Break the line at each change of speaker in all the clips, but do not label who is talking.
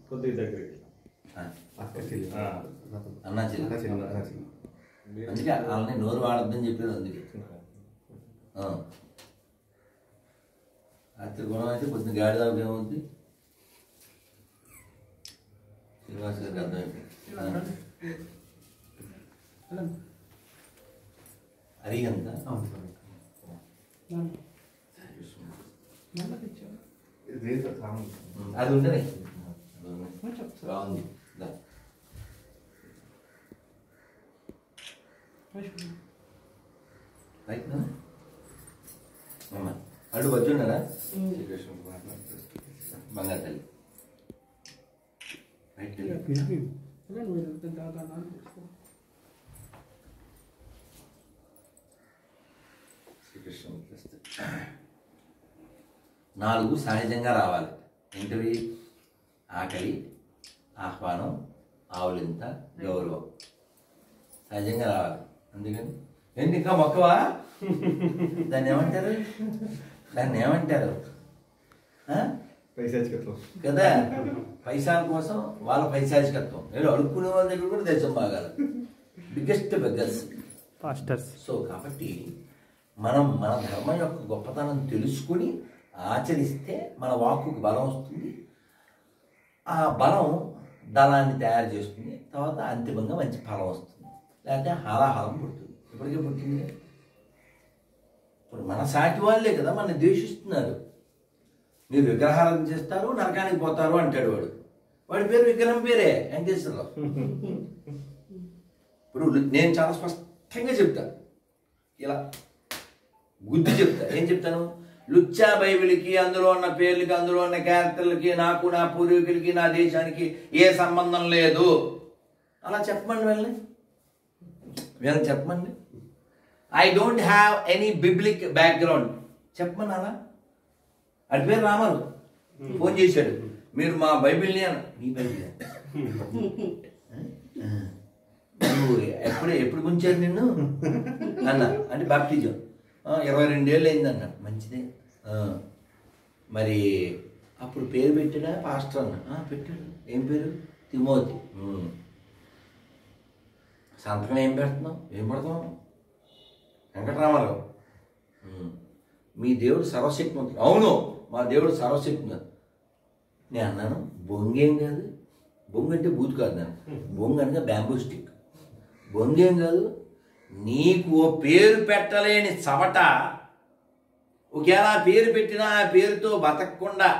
కొద్దిగా దగ్గరికి
ఆ,
అక్క చెల్లి
ఆ.
అన్నా చెల్లి.
అక్క చెల్లి అక్క చెల్లి
అందుకే వాళ్ళని నోరు వాడద్దని చెప్పేది అందుకే ఆ. రాత్రి గుణం అయితే పొద్దున్న గాడి దాకా ఏమవుద్ది శ్రీనివాస్ గారికి అర్థమైపోయింది ఆ. అరిగంత
అవును స్వామి. ఇది లేదు సార్, సామాన్.
ఉమ్, అది ఉండనే బాగుంది దా. రైట్ నా? అమ్మా అడు వచ్చున్నారా
శ్రీకృష్ణ మాట్లాడుతుంది.
బంగారు తల్లి రైట్ తల్లి.
శ్రీకృష్ణ మాట్లాడుతుంది.
నాలుగు సహజంగా రావాలి ఏంటివి ఆకలి ఆహ్వానం ఆవులింత గౌరవం సహజంగా రావాలి అందుకని ఏంటి ఇంకా మొక్కవా దాన్ని ఏమంటారు దాన్ని ఏమంటారు ఆ?
పైశాచికత్వం.
కదా పైసాల కోసం వాళ్ళ పైశాచికత్వం నేను అడుక్కునే వాళ్ళ దగ్గర కూడా దేశం బాగాలి బిగ్గెస్ట్ బెగ్గర్స్
పాస్టర్స్
సో కాబట్టి మనం మన ధర్మం యొక్క గొప్పతనం తెలుసుకుని ఆచరిస్తే మన వాక్కుకి బలం వస్తుంది ఆ బలం దళాన్ని తయారు చేస్తుంది తర్వాత అంతిమంగా మంచి ఫలం వస్తుంది లేకపోతే హాలాహలం పుడుతుంది ఇప్పటికే పుట్టింది ఇప్పుడు మన సాటి వాళ్ళే కదా మన ద్వేషిస్తున్నారు మీరు విగ్రహాలను చేస్తారు నరకానికి పోతారు అంటాడు వాడు వాడి పేరు విగ్రహం పేరే వెంకటేశ్వరరావు ఇప్పుడు నేను చాలా స్పష్టంగా చెప్తా ఇలా గుద్ది చెప్తా ఏం చెప్తాను లుచ్చా బైబిల్కి అందులో ఉన్న పేర్లకి అందులో ఉన్న క్యారెక్టర్లకి నాకు నా పూర్వీకులకి నా దేశానికి ఏ సంబంధం లేదు అలా చెప్పమండి వెళ్ళి వీళ్ళని చెప్పమండి I don't have any biblical background చెప్పమని అలా అది పేరు రామారు ఫోన్ చేశాడు మీరు మా బైబిల్ని అన్న నీ బైబిల్ నువ్వు ఎప్పుడు ఎప్పుడు ముంచారు నిన్ను అన్న అంటే బాప్టిజం "ఆ, ఇరవై రెండేళ్ళు అయింది అన్న మంచిదే "ఆ, మరి అప్పుడు పేరు పెట్టాడా పాస్టర్ అన్న "ఆ, పెట్టాడు ఏం పేరు తిమోతి "ఉమ్." సంతకం ఏం పెడుతున్నాం ఏం పెడతాం వెంకటరామారావు "ఉమ్." మీ దేవుడు సర్వశక్తిమంతుడు అవును మా దేవుడు సర్వశక్తిమంతుడు నేను అన్నాను బొంగేం కాదు బొంగు అంటే బూత్ కాదు నేను బొంగు అనగా బ్యాంబూ స్టిక్ బొంగేం కాదు నీకు ఓ పేరు పెట్టలేని చవట ఒకవేళ ఆ పేరు పెట్టినా ఆ పేరుతో బతకకుండా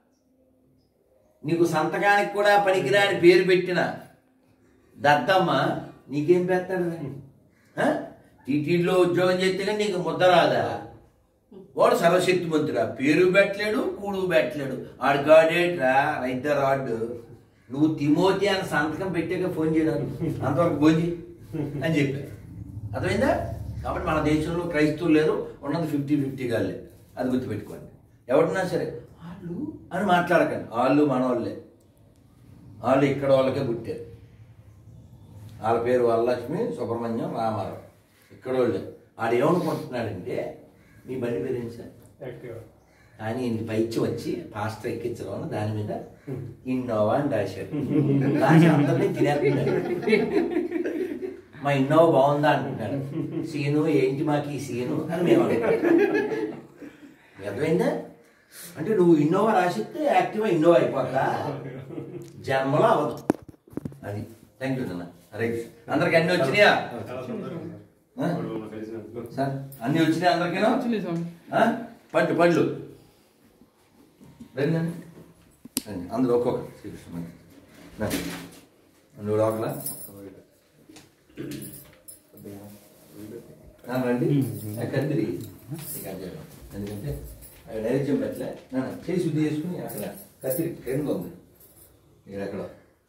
నీకు సంతకానికి కూడా పనికిరాని పేరు పెట్టిన దద్దమ్మ నీకేం పెడతాడు ఆ? టీటీడీలో ఉద్యోగం చేస్తే కానీ నీకు ముద్ద రాదా వాడు సర్వశక్తిమంతుడా పేరు పెట్టలేడు కూడు పెట్టలేడు ఆడు గాడేట్రా రైత రాడ్ నువ్వు తిమోతి అని సంతకం పెట్టాక ఫోన్ చేయడానికి అంతవరకు భోజి అని చెప్పారు అర్థమైందా కాబట్టి మన దేశంలో క్రైస్తవులు లేరు ఉన్నది ఫిఫ్టీ ఫిఫ్టీ గాలే అది గుర్తుపెట్టుకోండి ఎవరన్నా సరే వాళ్ళు అని మాట్లాడకండి వాళ్ళు మనవాళ్ళే వాళ్ళు ఇక్కడ వాళ్ళకే పుట్టారు వాళ్ళ పేరు వరలక్ష్మి సుబ్రహ్మణ్యం రామారావు ఇక్కడ వాళ్ళే ఆడు ఏమనుకుంటున్నాడంటే మీ బండి పేరు ఏంటి సార్
యాక్టివ్
కానీ ఇంటి పైచి వచ్చి పాస్టర్ ఎక్కించడం వల్ల దాని మీద ఇన్నోవా అని రాశాడు రాసి అందరినీ తినేస్తున్నాడు మా ఇన్నోవా బాగుందా అంటున్నాడు సీను ఏంటి మాకు ఈ సీను అని మేము అంటున్నాం. అర్థమైందా అంటే నువ్వు ఇన్నోవా రాసిస్తే యాక్టివా ఇన్నోవా అయిపోతా జన్మలో అవ్వదు అది థ్యాంక్ యూ నాన్న హరే కృష్ణ అందరికి అన్ని వచ్చినాయా
చాలా సంతోషం
ఆ?
సార్ వాళ్ళు కలిసినందుకు
సార్ అన్ని వచ్చినాయి అందరికీనా ఆ? పండ్లు పండ్లు రండి రండి. రండి అందరూ ఒక్కొక్క శ్రీకృష్ణ మందిరం. రండి. నువ్వు లోపల ఆ, రండి ఆ, కత్తిరి ఇక అది చేయడం. ఎందుకంటే అవి నైవేద్యం పెట్టలే నాన్న, చేయి శుద్ధి చేసుకుని అక్కడ కత్తిరి కింద ఉంది ఇక్కడ ఎక్కడ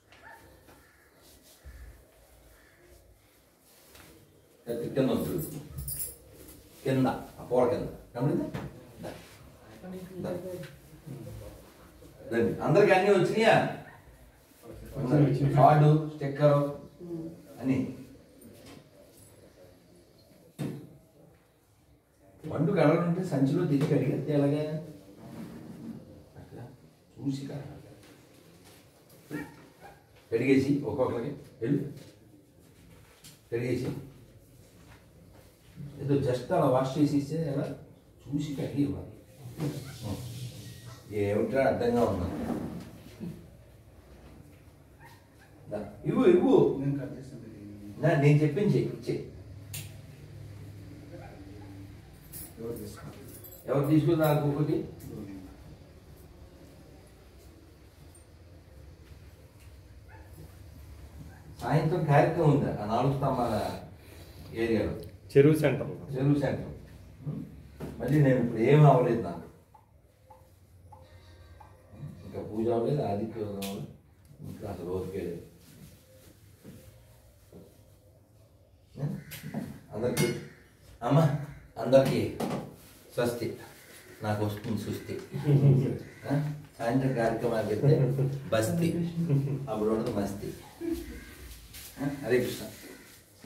కత్తిరి కింద ఉంది చూడు. కింద ఆ పూల కింద కనబడిందా దా. దా. రండి అందరికి అన్ని వచ్చినాయా కార్డు స్టిక్కర్ అని పండు కడగంటే సంచిలో తిరిగి కడిగితే ఎలాగా అట్లా చూసి కడగాలి కడిగేసి ఒక్కొక్కరికి వెళ్ళు కడిగేసి ఏదో జస్ట్ అలా వాష్ చేసి ఇస్తే ఎలా చూసి కడిగి ఇవ్వాలి ఏమిటో అర్థంగా ఉన్నా దా, ఇవ్వు ఇవ్వు
నేను కట్ చేస్తాను
నా నేను చెప్పింది చెయ్యి చెయ్యి
ఎవరు తీసుకుంటారు
ఎవరు తీసుకుని నాకు ఒకటి సాయంత్రం కార్యక్రమం ఉంది ఆ నాలుగు స్తంభాల ఏరియాలో
చెరువు సెంటర్
చెరువు సెంటర్ మళ్ళీ నేను ఇప్పుడు ఏమీ అవ్వలేదు నాకు ఇంకా పూజ అవ్వలేదు ఆదిత్య యోగం అవ్వలేదు ఇంకా అసలు ఓపిక లేదు ఏ? అందరికీ అమ్మ అందరికీ స్వస్తి నాకు వస్తుంది సుస్థి ఆ? సాయంత్రం కార్యక్రమానికి వెళ్తే బస్తి అప్పుడు ఉండదు మస్తి ఆ? హరే కృష్ణ